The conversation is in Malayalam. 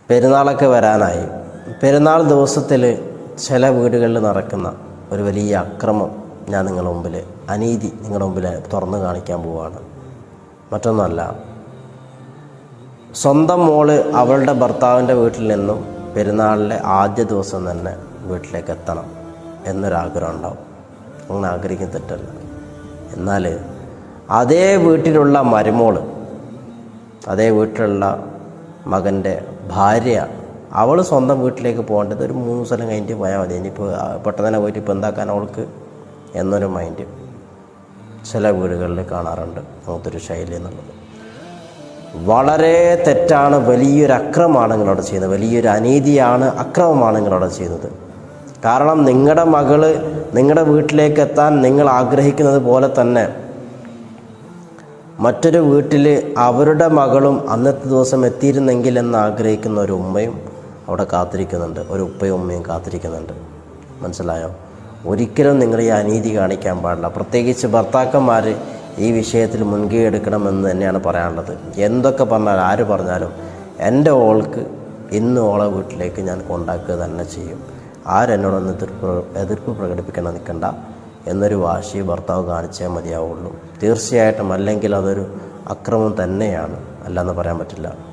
പെരുന്നാളൊക്കെ വരാനായി പെരുന്നാൾ ദിവസത്തിൽ ചില വീടുകളിൽ നടക്കുന്ന ഒരു വലിയ അക്രമം ഞാൻ നിങ്ങളുടെ മുമ്പിൽ അനീതി നിങ്ങളുടെ മുമ്പിൽ തുറന്നു കാണിക്കാൻ പോവുകയാണ് മറ്റൊന്നല്ല സ്വന്തം മോള് അവളുടെ ഭർത്താവിൻ്റെ വീട്ടിൽ നിന്നും പെരുന്നാളിലെ ആദ്യ ദിവസം തന്നെ വീട്ടിലേക്ക് എത്തണം എന്നൊരാഗ്രഹം ഉണ്ടാവും അങ്ങനെ ആഗ്രഹിക്കുന്ന തെറ്റല്ല എന്നാൽ അതേ വീട്ടിലുള്ള മരുമോള് അതേ വീട്ടിലുള്ള മകൻ്റെ ഭാര്യ അവൾ സ്വന്തം വീട്ടിലേക്ക് പോകേണ്ടത് ഒരു മൂന്ന് സ്ഥലം കഴിഞ്ഞിട്ട് പോയാൽ മതി ഇനിയിപ്പോൾ ആ, പെട്ടെന്ന് തന്നെ പോയിട്ട് ഇപ്പോൾ എന്താക്കാൻ അവൾക്ക് എന്നൊരു മൈൻഡ് ചില വീടുകളിൽ കാണാറുണ്ട് അങ്ങനത്തെ ഒരു ശൈലി എന്നുള്ളത് വളരെ തെറ്റാണ് വലിയൊരു അക്രമമാണ് നിങ്ങളവിടെ ചെയ്യുന്നത് വലിയൊരു അനീതിയാണ് അക്രമമാണ് നിങ്ങളവിടെ ചെയ്യുന്നത് കാരണം നിങ്ങളുടെ മകള് നിങ്ങളുടെ വീട്ടിലേക്ക് എത്താൻ നിങ്ങൾ ആഗ്രഹിക്കുന്നത് പോലെ തന്നെ മറ്റൊരു വീട്ടിൽ അവരുടെ മകളും അന്നത്തെ ദിവസം എത്തിയിരുന്നെങ്കിൽ എന്ന് ആഗ്രഹിക്കുന്ന ഒരു ഉമ്മയും അവിടെ കാത്തിരിക്കുന്നുണ്ട് ഒരു ഉപ്പയും ഉമ്മയും കാത്തിരിക്കുന്നുണ്ട് മനസ്സിലായോ ഒരിക്കലും നിങ്ങൾ ഈ അനീതി കാണിക്കാൻ പാടില്ല പ്രത്യേകിച്ച് ഭർത്താക്കന്മാർ ഈ വിഷയത്തിൽ മുൻകൈ എടുക്കണമെന്ന് തന്നെയാണ് പറയാനുള്ളത് എന്തൊക്കെ പറഞ്ഞാലും ആര് പറഞ്ഞാലും എൻ്റെ ഓൾക്ക് ഇന്ന് ഓളെ വീട്ടിലേക്ക് ഞാൻ കൊണ്ടാക്കുക തന്നെ ചെയ്യും ആരെന്നോടൊന്ന് എതിർപ്പ് എതിർപ്പ് പ്രകടിപ്പിക്കാൻ നിൽക്കണ്ട എന്നൊരു വാശി ഭർത്താവ് കാണിച്ചേ മതിയാവുള്ളൂ തീർച്ചയായിട്ടും അല്ലെങ്കിൽ അതൊരു അക്രമം തന്നെയാണ് അല്ലെന്ന് പറയാൻ പറ്റില്ല